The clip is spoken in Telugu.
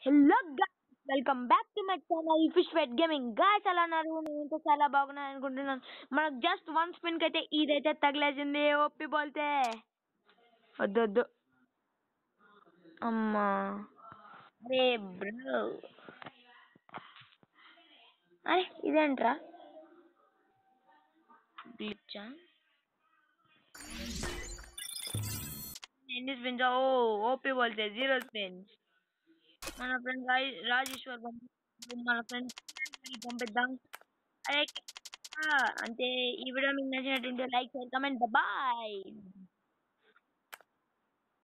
hello welcome back to my channel fish wet gaming guys ఎలా ఉన్నారు నేనైతే చాలా బాగున్నాను అనుకుంటున్నాను మనకు జస్ట్ వన్ స్పిన్ అయితే ఇదైతే తగిలేసింది ఒప్పి బోల్తే వద్దు వద్దు అమ్మా అరే బ్రో అరే ఇదేంట్రా గ్లిచ్చా ఎన్ని స్పిన్స్ ఓ ఓపీ బోల్తే జీరో స్పిన్స్ మన ఫ్రెండ్ రాజేశ్వర్ పంపి మన ఫ్రెండ్ పంపిద్దాం అరే ఆ, అంటే ఈ వీడియో మీకు నచ్చినట్టుంటే లైక్ షేర్ కమెంట్ బాయ్